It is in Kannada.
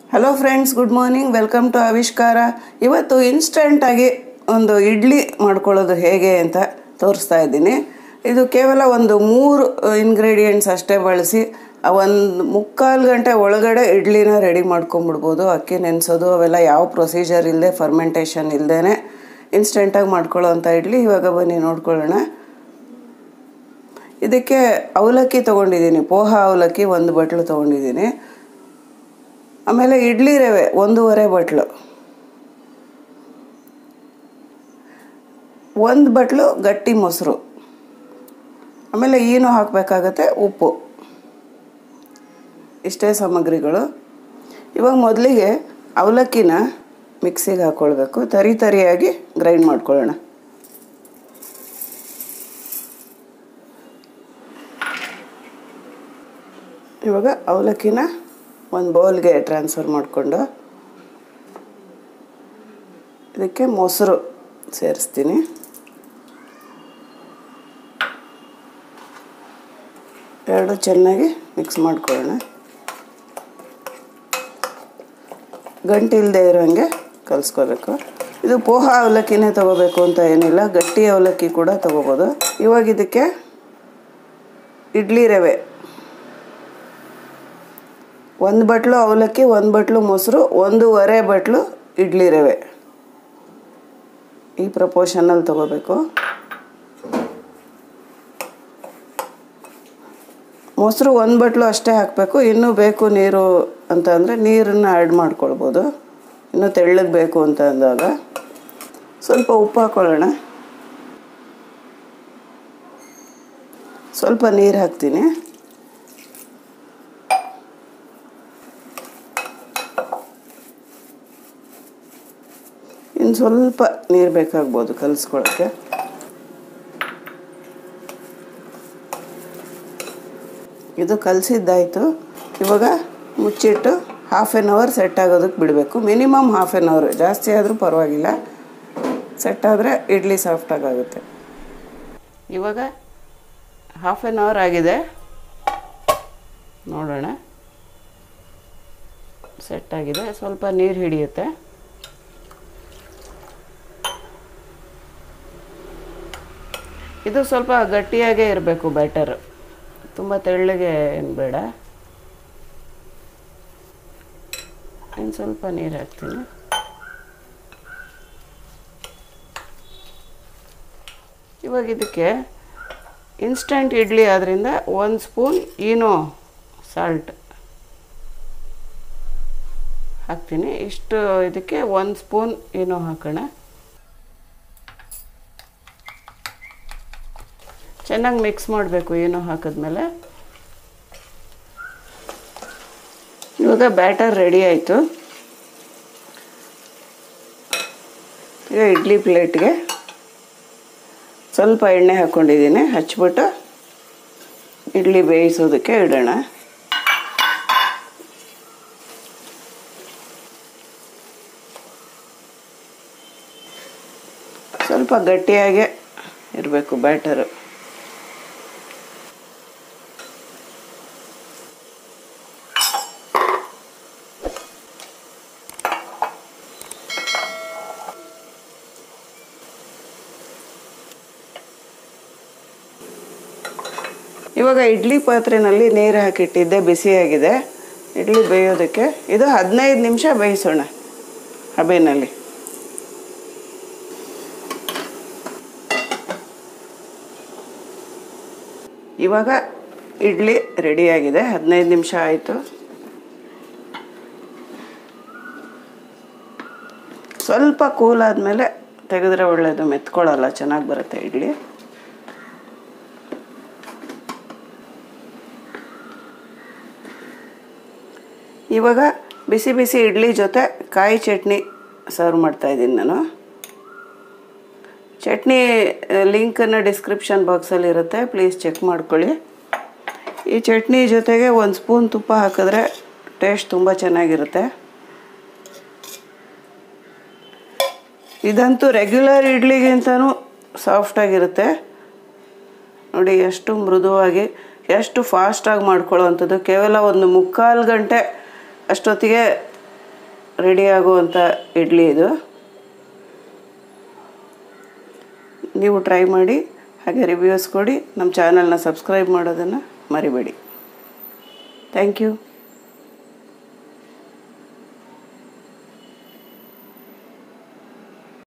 hello friends good morning welcome to ಆವಿಷ್ಕಾರ ಇವತ್ತು ಇನ್ಸ್ಟೆಂಟಾಗಿ ಒಂದು ಇಡ್ಲಿ ಮಾಡ್ಕೊಳ್ಳೋದು ಹೇಗೆ ಅಂತ ತೋರಿಸ್ತಾ ಇದ್ದೀನಿ ಇದು ಕೇವಲ ಒಂದು ಮೂರು ಇಂಗ್ರೀಡಿಯೆಂಟ್ಸ್ ಅಷ್ಟೇ ಬಳಸಿ ಒಂದು ಮುಕ್ಕಾಲು ಗಂಟೆ ಒಳಗಡೆ ಇಡ್ಲಿನ ರೆಡಿ ಮಾಡ್ಕೊಂಬಿಡ್ಬೋದು ಅಕ್ಕಿ ನೆನೆಸೋದು ಅವೆಲ್ಲ ಯಾವ ಪ್ರೊಸೀಜರ್ ಇಲ್ಲದೆ ಫರ್ಮೆಂಟೇಷನ್ ಇಲ್ಲದೇ ಇನ್ಸ್ಟೆಂಟಾಗಿ ಮಾಡ್ಕೊಳ್ಳೋ ಅಂಥ ಇಡ್ಲಿ ಇವಾಗ ಬನ್ನಿ ನೋಡ್ಕೊಳ್ಳೋಣ ಇದಕ್ಕೆ ಅವಲಕ್ಕಿ ತೊಗೊಂಡಿದ್ದೀನಿ ಪೋಹ ಅವಲಕ್ಕಿ ಒಂದು ಬಟ್ಲು ತೊಗೊಂಡಿದ್ದೀನಿ ಆಮೇಲೆ ಇಡ್ಲಿ ರವೆ ಒಂದೂವರೆ ಬಟ್ಲು ಒಂದು ಬಟ್ಲು ಗಟ್ಟಿ ಮೊಸರು ಆಮೇಲೆ ಈನು ಹಾಕಬೇಕಾಗತ್ತೆ ಉಪ್ಪು ಇಷ್ಟೇ ಸಾಮಗ್ರಿಗಳು ಇವಾಗ ಮೊದಲಿಗೆ ಅವಲಕ್ಕಿನ ಮಿಕ್ಸಿಗೆ ಹಾಕ್ಕೊಳ್ಬೇಕು ತರಿ ತರಿಯಾಗಿ ಗ್ರೈಂಡ್ ಮಾಡ್ಕೊಳ್ಳೋಣ ಇವಾಗ ಅವಲಕ್ಕಿನ ಒಂದು ಬೌಲ್ಗೆ ಟ್ರಾನ್ಸ್ಫರ್ ಮಾಡಿಕೊಂಡು ಇದಕ್ಕೆ ಮೊಸರು ಸೇರಿಸ್ತೀನಿ ಎರಡು ಚೆನ್ನಾಗಿ ಮಿಕ್ಸ್ ಮಾಡ್ಕೊಳ್ಳೋಣ ಗಂಟಿಲ್ಲದೆ ಇರೋಂಗೆ ಕಲಿಸ್ಕೋಬೇಕು ಇದು ಪೋಹ ಅವಲಕ್ಕಿನೇ ತೊಗೋಬೇಕು ಅಂತ ಏನಿಲ್ಲ ಗಟ್ಟಿ ಅವಲಕ್ಕಿ ಕೂಡ ತೊಗೋಬೋದು ಇವಾಗ ಇದಕ್ಕೆ ಇಡ್ಲಿ ರವೆ ಒಂದು ಬಟ್ಲು ಅವಲಕ್ಕಿ ಒಂದು ಬಟ್ಲು ಮೊಸರು ಒಂದೂವರೆ ಬಟ್ಲು ಇಡ್ಲಿ ರವೆ ಈ ಪ್ರಪೋರ್ಷನಲ್ಲಿ ತೊಗೋಬೇಕು ಮೊಸರು ಒಂದು ಬಟ್ಲು ಅಷ್ಟೇ ಹಾಕಬೇಕು ಇನ್ನೂ ಬೇಕು ನೀರು ಅಂತ ಅಂದರೆ ನೀರನ್ನು ಆ್ಯಡ್ ಮಾಡ್ಕೊಳ್ಬೋದು ಇನ್ನೂ ತೆಳ್ಳಗೆ ಬೇಕು ಅಂತ ಅಂದಾಗ ಸ್ವಲ್ಪ ಉಪ್ಪು ಹಾಕ್ಕೊಳ್ಳೋಣ ಸ್ವಲ್ಪ ನೀರು ಹಾಕ್ತೀನಿ ಇನ್ನು ಸ್ವಲ್ಪ ನೀರು ಬೇಕಾಗ್ಬೋದು ಕಲಿಸ್ಕೊಳ್ಳೋಕ್ಕೆ ಇದು ಕಲಸಿದ್ದಾಯಿತು ಇವಾಗ ಮುಚ್ಚಿಟ್ಟು ಹಾಫ್ ಆನ್ ಅವರ್ ಸೆಟ್ ಆಗೋದಕ್ಕೆ ಬಿಡಬೇಕು ಮಿನಿಮಮ್ ಹಾಫ್ ಆನ್ ಅವರ್ ಜಾಸ್ತಿ ಆದರೂ ಪರವಾಗಿಲ್ಲ ಸೆಟ್ ಆದರೆ ಇಡ್ಲಿ ಸಾಫ್ಟಾಗಿ ಆಗುತ್ತೆ ಇವಾಗ ಹಾಫ್ ಆನ್ ಅವರ್ ಆಗಿದೆ ನೋಡೋಣ ಸೆಟ್ ಆಗಿದೆ ಸ್ವಲ್ಪ ನೀರು ಹಿಡಿಯುತ್ತೆ ಇದು ಸ್ವಲ್ಪ ಗಟ್ಟಿಯಾಗೇ ಇರಬೇಕು ಬ್ಯಾಟರ್ ತುಂಬ ತೆಳ್ಳಗೆ ಏನು ಬೇಡ ಇನ್ನು ಸ್ವಲ್ಪ ನೀರು ಹಾಕ್ತೀನಿ ಇವಾಗ ಇದಕ್ಕೆ ಇನ್ಸ್ಟಂಟ್ ಇಡ್ಲಿ ಆದ್ದರಿಂದ ಒಂದು ಸ್ಪೂನ್ ಈನೋ ಸಾಲ್ಟ್ ಹಾಕ್ತೀನಿ ಇಷ್ಟು ಇದಕ್ಕೆ ಒಂದು ಸ್ಪೂನ್ ಈನೋ ಹಾಕೋಣ ಚೆನ್ನಾಗಿ ಮಿಕ್ಸ್ ಮಾಡಬೇಕು ಏನೋ ಹಾಕಿದ್ಮೇಲೆ ಇವಾಗ ಬ್ಯಾಟರ್ ರೆಡಿ ಆಯಿತು ಈಗ ಇಡ್ಲಿ ಪ್ಲೇಟ್ಗೆ ಸ್ವಲ್ಪ ಎಣ್ಣೆ ಹಾಕ್ಕೊಂಡಿದ್ದೀನಿ ಹಚ್ಬಿಟ್ಟು ಇಡ್ಲಿ ಬೇಯಿಸೋದಕ್ಕೆ ಇಡೋಣ ಸ್ವಲ್ಪ ಗಟ್ಟಿಯಾಗೆ ಇರಬೇಕು ಬ್ಯಾಟರು ಇವಾಗ ಇಡ್ಲಿ ಪಾತ್ರೆಯಲ್ಲಿ ನೀರು ಹಾಕಿಟ್ಟಿದ್ದೆ ಬಿಸಿಯಾಗಿದೆ ಇಡ್ಲಿ ಬೇಯೋದಕ್ಕೆ ಇದು ಹದಿನೈದು ನಿಮಿಷ ಬೇಯಿಸೋಣ ಹಬೆನಲ್ಲಿ ಇವಾಗ ಇಡ್ಲಿ ರೆಡಿಯಾಗಿದೆ ಹದಿನೈದು ನಿಮಿಷ ಆಯಿತು ಸ್ವಲ್ಪ ಕೂಲ್ ಆದಮೇಲೆ ತೆಗೆದ್ರೆ ಒಳ್ಳೆಯದು ಮೆತ್ಕೊಳ್ಳಲ್ಲ ಚೆನ್ನಾಗಿ ಬರುತ್ತೆ ಇಡ್ಲಿ ಇವಾಗ ಬಿಸಿ ಬಿಸಿ ಇಡ್ಲಿ ಜೊತೆ ಕಾಯಿ ಚಟ್ನಿ ಸರ್ವ್ ಮಾಡ್ತಾಯಿದ್ದೀನಿ ನಾನು ಚಟ್ನಿ ಲಿಂಕನ್ನು ಡಿಸ್ಕ್ರಿಪ್ಷನ್ ಬಾಕ್ಸಲ್ಲಿ ಇರುತ್ತೆ ಪ್ಲೀಸ್ ಚೆಕ್ ಮಾಡ್ಕೊಳ್ಳಿ ಈ ಚಟ್ನಿ ಜೊತೆಗೆ ಒಂದು ಸ್ಪೂನ್ ತುಪ್ಪ ಹಾಕಿದ್ರೆ ಟೇಸ್ಟ್ ತುಂಬ ಚೆನ್ನಾಗಿರುತ್ತೆ ಇದಂತೂ ರೆಗ್ಯುಲರ್ ಇಡ್ಲಿಗಿಂತನೂ ಸಾಫ್ಟಾಗಿರುತ್ತೆ ನೋಡಿ ಎಷ್ಟು ಮೃದುವಾಗಿ ಎಷ್ಟು ಫಾಸ್ಟಾಗಿ ಮಾಡ್ಕೊಳ್ಳೋ ಅಂಥದ್ದು ಕೇವಲ ಒಂದು ಮುಕ್ಕಾಲು ಗಂಟೆ ಅಷ್ಟೊತ್ತಿಗೆ ರೆಡಿ ಆಗುವಂಥ ಇಡ್ಲಿ ಇದು ನೀವು ಟ್ರೈ ಮಾಡಿ ಹಾಗೆ ರಿವ್ಯೂಸ್ ಕೊಡಿ ನಮ್ಮ ಚಾನಲ್ನ ಸಬ್ಸ್ಕ್ರೈಬ್ ಮಾಡೋದನ್ನು ಮರಿಬೇಡಿ ಥ್ಯಾಂಕ್ ಯು